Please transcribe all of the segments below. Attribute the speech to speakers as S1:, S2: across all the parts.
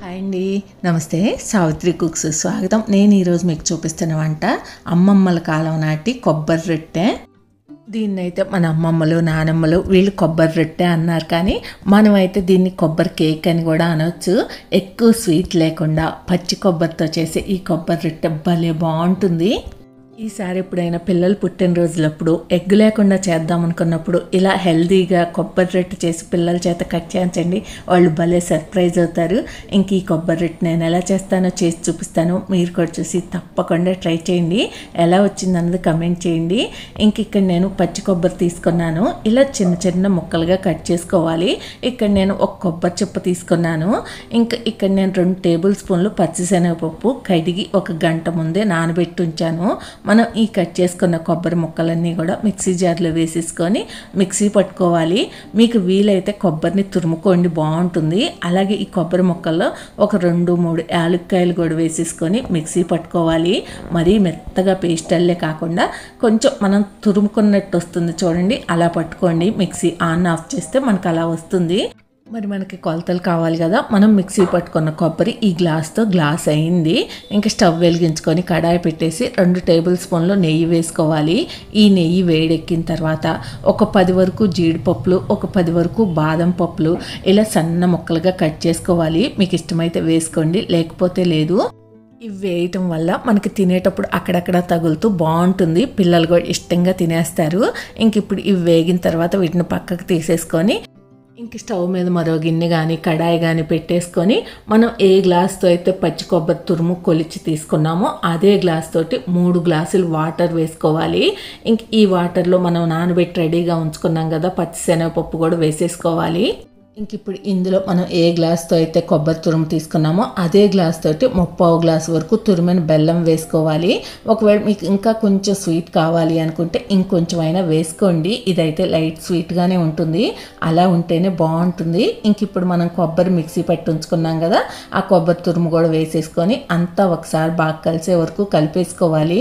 S1: hi అండి నమస్తే Savitri cooks స్వాగతం నేను ఈరోజు మీకు చూపిస్తున్న వంట అమ్మమ్మల కాలం నాటి కొబ్బరి రొట్టె దీన్నైతే మన అమ్మమ్మలు నానమ్మలు వీళ్ళు కొబ్బరి రొట్టె అన్నారు కానీ మనమైతే దీన్ని కొబ్బరి కేక్ అని కూడా అనవచ్చు ఎక్కువ స్వీట్ లేకుండా పచ్చి కొబ్బరితో చేసే ఈ కొబ్బరి రొట్టె భలే బాగుంటుంది ఈసారి ఎప్పుడైనా పిల్లలు పుట్టినరోజులప్పుడు ఎగ్ లేకుండా చేద్దాం అనుకున్నప్పుడు ఇలా హెల్తీగా కొబ్బరి రొట్టె చేసి పిల్లల చేత కట్ చేయించండి వాళ్ళు భలే సర్ప్రైజ్ అవుతారు ఇంక ఈ కొబ్బరి రొట్టె నేను ఎలా చేస్తానో చేసి చూపిస్తాను మీరు కూడా చూసి తప్పకుండా ట్రై చేయండి ఎలా వచ్చింది అన్నది కమెంట్ చేయండి ఇంక ఇక్కడ నేను పచ్చి కొబ్బరి తీసుకున్నాను ఇలా చిన్న చిన్న ముక్కలుగా కట్ చేసుకోవాలి ఇక్కడ నేను ఒక కొబ్బరి చెప్ప తీసుకున్నాను ఇంకా ఇక్కడ నేను రెండు టేబుల్ స్పూన్లు పచ్చిశనగపప్పు కడిగి ఒక గంట ముందే నానబెట్టి ఉంచాను మనం ఈ కట్ చేసుకున్న కొబ్బరి ముక్కలన్నీ కూడా మిక్సీ జార్లో వేసేసుకొని మిక్సీ పట్టుకోవాలి మీకు వీలైతే కొబ్బరిని తురుముకోండి బాగుంటుంది అలాగే ఈ కొబ్బరి ముక్కల్లో ఒక రెండు మూడు యాలక్కాయలు కూడా వేసేసుకొని మిక్సీ పట్టుకోవాలి మరీ మెత్తగా పేస్ట్ అల్లే కాకుండా కొంచెం మనం తురుముకున్నట్టు వస్తుంది చూడండి అలా పట్టుకోండి మిక్సీ ఆన్ ఆఫ్ చేస్తే మనకు అలా వస్తుంది మరి మనకి కొలతలు కావాలి కదా మనం మిక్సీ పట్టుకున్న కొబ్బరి ఈ గ్లాస్తో గ్లాస్ అయింది ఇంకా స్టవ్ వెలిగించుకొని కడాయి పెట్టేసి రెండు టేబుల్ స్పూన్లు నెయ్యి వేసుకోవాలి ఈ నెయ్యి వేడెక్కిన తర్వాత ఒక పది వరకు జీడిపప్పులు ఒక పది వరకు బాదం పప్పులు ఇలా సన్న ముక్కలుగా కట్ చేసుకోవాలి మీకు ఇష్టమైతే వేసుకోండి లేకపోతే లేదు ఇవి వేయటం వల్ల మనకి తినేటప్పుడు అక్కడక్కడ తగులుతూ బాగుంటుంది పిల్లలు కూడా ఇష్టంగా తినేస్తారు ఇంక ఇప్పుడు ఇవి వేగిన తర్వాత వీటిని పక్కకు తీసేసుకొని ఇంక స్టవ్ మీద మరో గిన్నె కానీ కడాయి కానీ పెట్టేసుకొని మనం ఏ గ్లాస్తో అయితే పచ్చి కొబ్బరి తురుము కొలిచి తీసుకున్నామో అదే గ్లాస్ తోటి మూడు గ్లాసులు వాటర్ వేసుకోవాలి ఇంక ఈ వాటర్లో మనం నానబెట్టి రెడీగా ఉంచుకున్నాం కదా పచ్చి శనగపప్పు కూడా వేసేసుకోవాలి ఇంక ఇప్పుడు ఇందులో మనం ఏ గ్లాస్తో అయితే కొబ్బరి తురుము తీసుకున్నామో అదే గ్లాస్ తోటి ముప్పావు గ్లాస్ వరకు తురిమిన బెల్లం వేసుకోవాలి ఒకవేళ మీకు ఇంకా కొంచెం స్వీట్ కావాలి అనుకుంటే ఇంకొంచెం అయినా వేసుకోండి ఇదైతే లైట్ స్వీట్గానే ఉంటుంది అలా ఉంటేనే బాగుంటుంది ఇంక ఇప్పుడు మనం కొబ్బరి మిక్సీ పట్టి ఉంచుకున్నాం కదా ఆ కొబ్బరి తురుము కూడా వేసేసుకొని అంతా ఒకసారి బాగా కలిసే వరకు కలిపేసుకోవాలి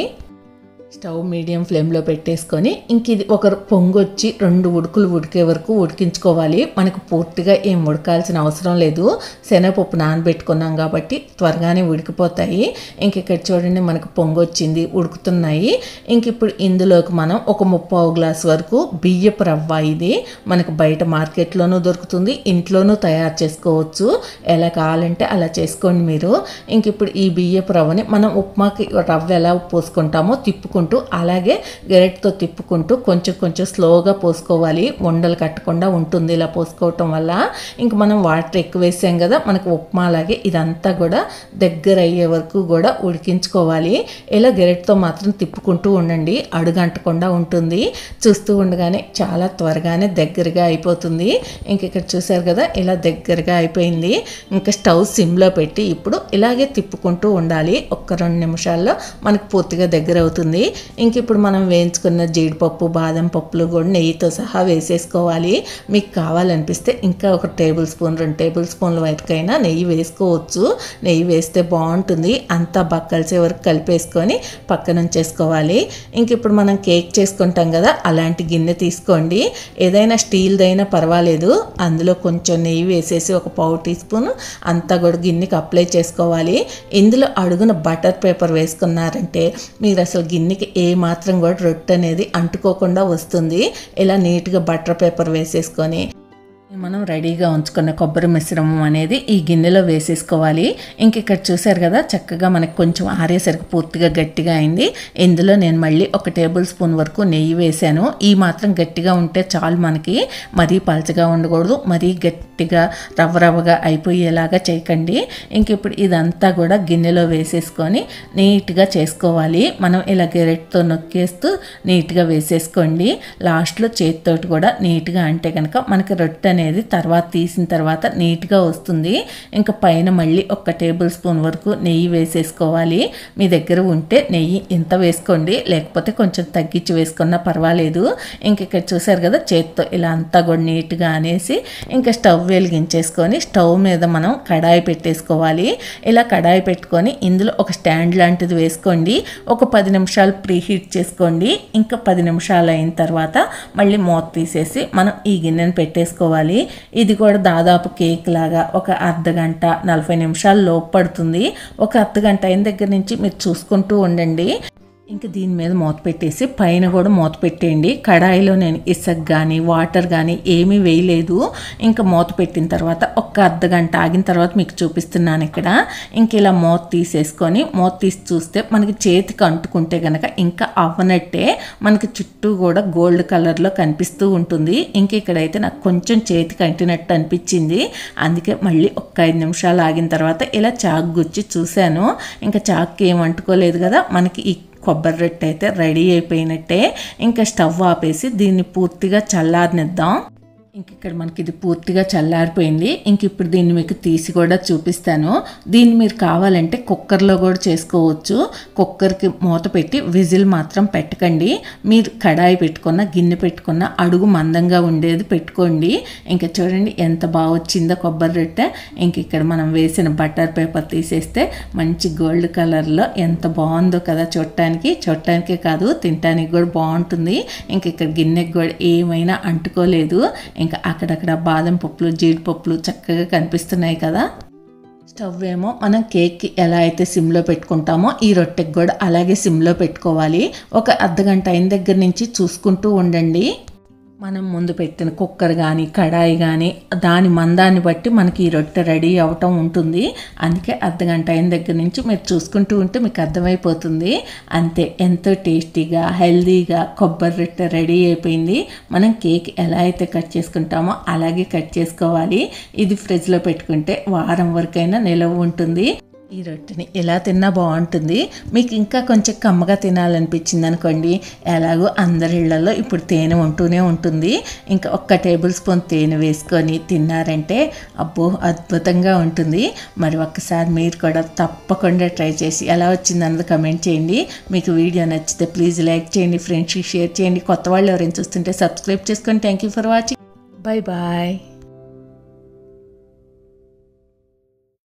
S1: స్టవ్ మీడియం ఫ్లేమ్లో పెట్టేసుకొని ఇంక ఇది ఒక పొంగు వచ్చి రెండు ఉడుకులు ఉడికే వరకు ఉడికించుకోవాలి మనకు పూర్తిగా ఏం ఉడకాల్సిన అవసరం లేదు శనగపప్పు నానబెట్టుకున్నాం కాబట్టి త్వరగానే ఉడికిపోతాయి ఇంక ఇక్కడ చూడండి మనకు పొంగు వచ్చింది ఉడుకుతున్నాయి ఇంక ఇప్పుడు ఇందులోకి మనం ఒక ముప్పావు గ్లాస్ వరకు బియ్యపు రవ్వ ఇది మనకు బయట మార్కెట్లోనూ దొరుకుతుంది ఇంట్లోనూ తయారు చేసుకోవచ్చు ఎలా కావాలంటే అలా చేసుకోండి మీరు ఇంక ఇప్పుడు ఈ బియ్యపు రవ్వని మనం ఉప్మాకి రవ్వ ఎలా పోసుకుంటామో తిప్పుకుంటూ అలాగే గెరెట్తో తిప్పుకుంటూ కొంచెం కొంచెం స్లోగా పోసుకోవాలి ఉండలు కట్టకుండా ఉంటుంది ఇలా పోసుకోవటం వల్ల ఇంక మనం వాటర్ ఎక్కువ వేసాం కదా మనకు ఉప్మా అలాగే ఇదంతా కూడా దగ్గర అయ్యే వరకు కూడా ఉడికించుకోవాలి ఇలా గెరెట్తో మాత్రం తిప్పుకుంటూ ఉండండి అడుగంటకుండా ఉంటుంది చూస్తూ ఉండగానే చాలా త్వరగానే దగ్గరగా అయిపోతుంది ఇంక ఇక్కడ చూసారు కదా ఇలా దగ్గరగా అయిపోయింది ఇంకా స్టవ్ సిమ్లో పెట్టి ఇప్పుడు ఇలాగే తిప్పుకుంటూ ఉండాలి ఒక్క రెండు నిమిషాల్లో మనకు పూర్తిగా దగ్గర అవుతుంది ఇంక ఇప్పుడు మనం వేయించుకున్న జీడిపప్పు బాదం పప్పులు కూడా నెయ్యితో సహా వేసేసుకోవాలి మీకు కావాలనిపిస్తే ఇంకా ఒక టేబుల్ స్పూన్ రెండు టేబుల్ స్పూన్ల వరకైనా నెయ్యి వేసుకోవచ్చు నెయ్యి వేస్తే బాగుంటుంది అంతా బాగా కలిసే వరకు కలిపేసుకొని పక్కన ఉంచేసుకోవాలి ఇంక ఇప్పుడు మనం కేక్ చేసుకుంటాం కదా అలాంటి గిన్నె తీసుకోండి ఏదైనా స్టీల్దైనా పర్వాలేదు అందులో కొంచెం నెయ్యి వేసేసి ఒక పావు టీ స్పూన్ అంతా కూడా గిన్నెకి అప్లై చేసుకోవాలి ఇందులో అడుగున బటర్ పేపర్ వేసుకున్నారంటే మీరు అసలు గిన్నెకి ఏ మాత్రం కూడా రొట్టె అనేది అంటుకోకుండా వస్తుంది ఇలా నీట్గా బటర్ పేపర్ వేసేసుకొని మనం రెడీగా ఉంచుకున్న కొబ్బరి మిశ్రమం అనేది ఈ గిన్నెలో వేసేసుకోవాలి ఇంక ఇక్కడ చూసారు కదా చక్కగా మనకి కొంచెం ఆరేసరికి పూర్తిగా గట్టిగా అయింది ఇందులో నేను మళ్ళీ ఒక టేబుల్ స్పూన్ వరకు నెయ్యి వేసాను ఈ మాత్రం గట్టిగా ఉంటే చాలు మనకి మరీ పలచగా ఉండకూడదు మరీ గట్టిగా రవ్వ రవ్వగా అయిపోయేలాగా చేయకండి ఇంక ఇప్పుడు ఇదంతా కూడా గిన్నెలో వేసేసుకొని నీట్గా చేసుకోవాలి మనం ఇలా గెరెట్తో నొక్కేస్తూ నీట్గా వేసేసుకోండి లాస్ట్లో చేతితోటి కూడా నీట్గా అంటే కనుక మనకి రొట్టె అనేది తర్వాత తీసిన తర్వాత నీట్గా వస్తుంది ఇంకా పైన మళ్ళీ ఒక టేబుల్ స్పూన్ వరకు నెయ్యి వేసేసుకోవాలి మీ దగ్గర ఉంటే నెయ్యి ఇంత వేసుకోండి లేకపోతే కొంచెం తగ్గించి వేసుకున్నా పర్వాలేదు ఇంక ఇక్కడ చూసారు కదా చేత్తో ఇలా అంతా కూడా నీట్గా అనేసి ఇంకా స్టవ్ వెలిగించేసుకొని స్టవ్ మీద మనం కడాయి పెట్టేసుకోవాలి ఇలా కడాయి పెట్టుకొని ఇందులో ఒక స్టాండ్ లాంటిది వేసుకోండి ఒక పది నిమిషాలు ప్రీ హీట్ చేసుకోండి ఇంకా పది నిమిషాలు అయిన తర్వాత మళ్ళీ మూత తీసేసి మనం ఈ గిన్నెను పెట్టేసుకోవాలి చేసుకోవాలి ఇది కూడా దాదాపు కేక్ లాగా ఒక అర్ధ గంట నలభై నిమిషాలు లోపు పడుతుంది ఒక అర్ధ గంట అయిన దగ్గర నుంచి మీరు చూసుకుంటూ ఉండండి ఇంకా దీని మీద మూత పెట్టేసి పైన కూడా మూత పెట్టేయండి కడాయిలో నేను ఇసుక కానీ వాటర్ కానీ ఏమీ వేయలేదు ఇంకా మూత పెట్టిన తర్వాత ఒక్క అర్ధ గంట ఆగిన తర్వాత మీకు చూపిస్తున్నాను ఇక్కడ ఇంక ఇలా మూత తీసేసుకొని మూత తీసి చూస్తే మనకి చేతికి అంటుకుంటే కనుక ఇంకా అవ్వనట్టే మనకి చుట్టూ కూడా గోల్డ్ కలర్లో కనిపిస్తూ ఉంటుంది ఇంక ఇక్కడైతే నాకు కొంచెం చేతికి అంటినట్టు అనిపించింది అందుకే మళ్ళీ ఒక్క ఐదు నిమిషాలు ఆగిన తర్వాత ఇలా చాకు గుచ్చి చూశాను ఇంకా చాకుకి ఏం అంటుకోలేదు కదా మనకి ఈ కొబ్బరి రొట్టె అయితే రెడీ అయిపోయినట్టే ఇంకా స్టవ్ ఆపేసి దీన్ని పూర్తిగా చల్లారనిద్దాం ఇంక ఇక్కడ మనకి ఇది పూర్తిగా చల్లారిపోయింది ఇంక ఇప్పుడు దీన్ని మీకు తీసి కూడా చూపిస్తాను దీన్ని మీరు కావాలంటే కుక్కర్లో కూడా చేసుకోవచ్చు కుక్కర్కి మూత పెట్టి విజిల్ మాత్రం పెట్టకండి మీరు కడాయి పెట్టుకున్న గిన్నె పెట్టుకున్న అడుగు మందంగా ఉండేది పెట్టుకోండి ఇంకా చూడండి ఎంత బాగా వచ్చిందో కొబ్బరి రొట్టె ఇంక ఇక్కడ మనం వేసిన బటర్ పేపర్ తీసేస్తే మంచి గోల్డ్ కలర్లో ఎంత బాగుందో కదా చూడటానికి చూడటానికే కాదు తినటానికి కూడా బాగుంటుంది ఇంక ఇక్కడ గిన్నెకి కూడా ఏమైనా అంటుకోలేదు ఇంకా అక్కడక్కడ బాదం పప్పులు జీడిపప్పులు చక్కగా కనిపిస్తున్నాయి కదా స్టవ్ ఏమో మనం కేక్కి ఎలా అయితే సిమ్లో పెట్టుకుంటామో ఈ రొట్టెకి కూడా అలాగే సిమ్లో పెట్టుకోవాలి ఒక అర్ధగంట అయిన దగ్గర నుంచి చూసుకుంటూ ఉండండి మనం ముందు పెట్టిన కుక్కర్ కానీ కడాయి కానీ దాని మందాన్ని బట్టి మనకి ఈ రొట్టె రెడీ అవటం ఉంటుంది అందుకే అర్ధగంట అయిన దగ్గర నుంచి మీరు చూసుకుంటూ ఉంటే మీకు అర్థమైపోతుంది అంతే ఎంతో టేస్టీగా హెల్దీగా కొబ్బరి రొట్టె రెడీ అయిపోయింది మనం కేక్ ఎలా అయితే కట్ చేసుకుంటామో అలాగే కట్ చేసుకోవాలి ఇది ఫ్రిడ్జ్లో పెట్టుకుంటే వారం వరకైనా నిలవ ఉంటుంది ఈ రొట్టెని ఎలా తిన్నా బాగుంటుంది మీకు ఇంకా కొంచెం కమ్మగా తినాలనిపించింది అనుకోండి ఎలాగో అందరి ఇళ్లలో ఇప్పుడు తేనె ఉంటూనే ఉంటుంది ఇంకా ఒక్క టేబుల్ స్పూన్ తేనె వేసుకొని తిన్నారంటే అబ్బో అద్భుతంగా ఉంటుంది మరి ఒక్కసారి మీరు కూడా తప్పకుండా ట్రై చేసి ఎలా వచ్చిందన్నది కమెంట్ చేయండి మీకు వీడియో నచ్చితే ప్లీజ్ లైక్ చేయండి ఫ్రెండ్స్కి షేర్ చేయండి కొత్త వాళ్ళు ఎవరైనా చూస్తుంటే సబ్స్క్రైబ్ చేసుకొని thank you for watching bye bye